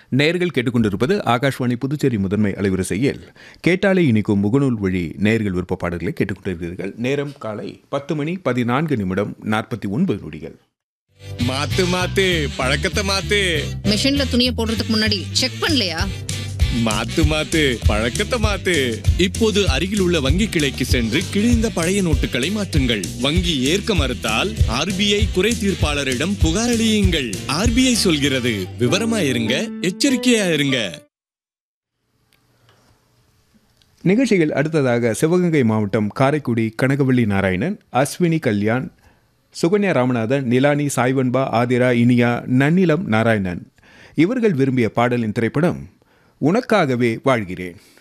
நேர்கள் கேட்டுக்கொண்டிருப்பது ஆகாஷ்வாணி புதுச்சேரி முதன்மை அலைவரிசையில் கேட்டாலே இனிக்கும் முகநூல் வழி நேர்கள் விருப்ப பாடல்களை கேட்டுக்கொண்டிருக்கிறீர்கள் நேரம் காலை பத்து மணி பதினான்கு நிமிடம் நாற்பத்தி ஒன்பது நொடிகள் மாத்து மாத்து பழக்கத்தை மாத்து மிஷின்ல துணியை போடுறதுக்கு முன்னாடி செக் பண்ணலையா மாத்து மாத்து பழக்கத்தை மாத்து இப்போது அருகில் உள்ள வங்கி கிளைக்கு சென்று கிழிந்த பழைய நோட்டுகளை மாற்றுங்கள் வங்கி ஏற்க மறுத்தால் ஆர்பிஐ குறை தீர்ப்பாளரிடம் புகாரளியுங்கள் ஆர்பிஐ சொல்கிறது விவரமா இருங்க எச்சரிக்கையா இருங்க நிகழ்ச்சியில் அடுத்ததாக சிவகங்கை மாவட்டம் காரைக்குடி கனகவள்ளி நாராயணன் அஸ்வினி கல்யாண் சுகன்யா ராமநாதன் நிலானி சாய்வன்பா ஆதிரா இனியா நன்னிலம் நாராயணன் இவர்கள் விரும்பிய பாடலின் திரைப்படம் உனக்காகவே வாழ்கிறேன்